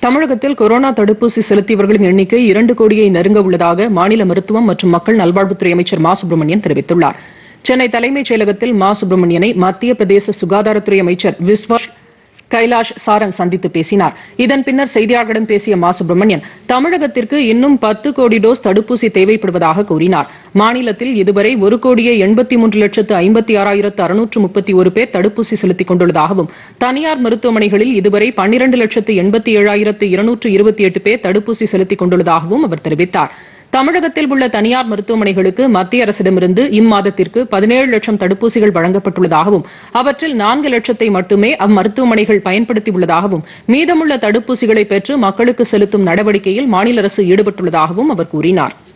தமிழகத்தில் கொரோனா தடுப்பூசி செலுத்தியவர்களின் எண்ணிக்கை இரண்டு கோடியை நெருங்க உள்ளதாக மாநில மருத்துவம் மற்றும் மக்கள் நல்வாழ்வுத்துறை அமைச்சர் மா சுப்பிரமணியன் தெரிவித்துள்ளார் சென்னை தலைமைச் செயலகத்தில் மா சுப்பிரமணியனை மத்திய பிரதேச சுகாதாரத்துறை அமைச்சர் விஸ்வாஸ் கைலாஷ் சாரங் சந்தித்து பேசினார் இதன் பின்னர் செய்தியாளர்களிடம் பேசிய மா சுப்பிரமணியன் தமிழகத்திற்கு இன்னும் பத்து கோடி டோஸ் தடுப்பூசி தேவைப்படுவதாக கூறினார் மாநிலத்தில் இதுவரை ஒரு கோடியே எண்பத்தி மூன்று லட்சத்து ஐம்பத்தி ஆறாயிரத்து அறுநூற்று முப்பத்தி ஒரு பேர் தடுப்பூசி செலுத்திக் கொண்டுள்ளதாகவும் தனியார் மருத்துவமனைகளில் இதுவரை பன்னிரண்டு லட்சத்து எண்பத்தி ஏழாயிரத்து இருநூற்று இருபத்தி எட்டு பேர் தடுப்பூசி செலுத்திக் கொண்டுள்ளதாகவும் அவர் தெரிவித்தார் தமிழகத்தில் உள்ள தனியார் மருத்துவமனைகளுக்கு மத்திய அரசிடமிருந்து இம்மாதத்திற்கு பதினேழு லட்சம் தடுப்பூசிகள் வழங்கப்பட்டுள்ளதாகவும் அவற்றில் நான்கு லட்சத்தை மட்டுமே அம்மருத்துவமனைகள் பயன்படுத்தியுள்ளதாகவும் மீதமுள்ள தடுப்பூசிகளை பெற்று மக்களுக்கு செலுத்தும் நடவடிக்கையில் மாநில அரசு ஈடுபட்டுள்ளதாகவும் அவர் கூறினார்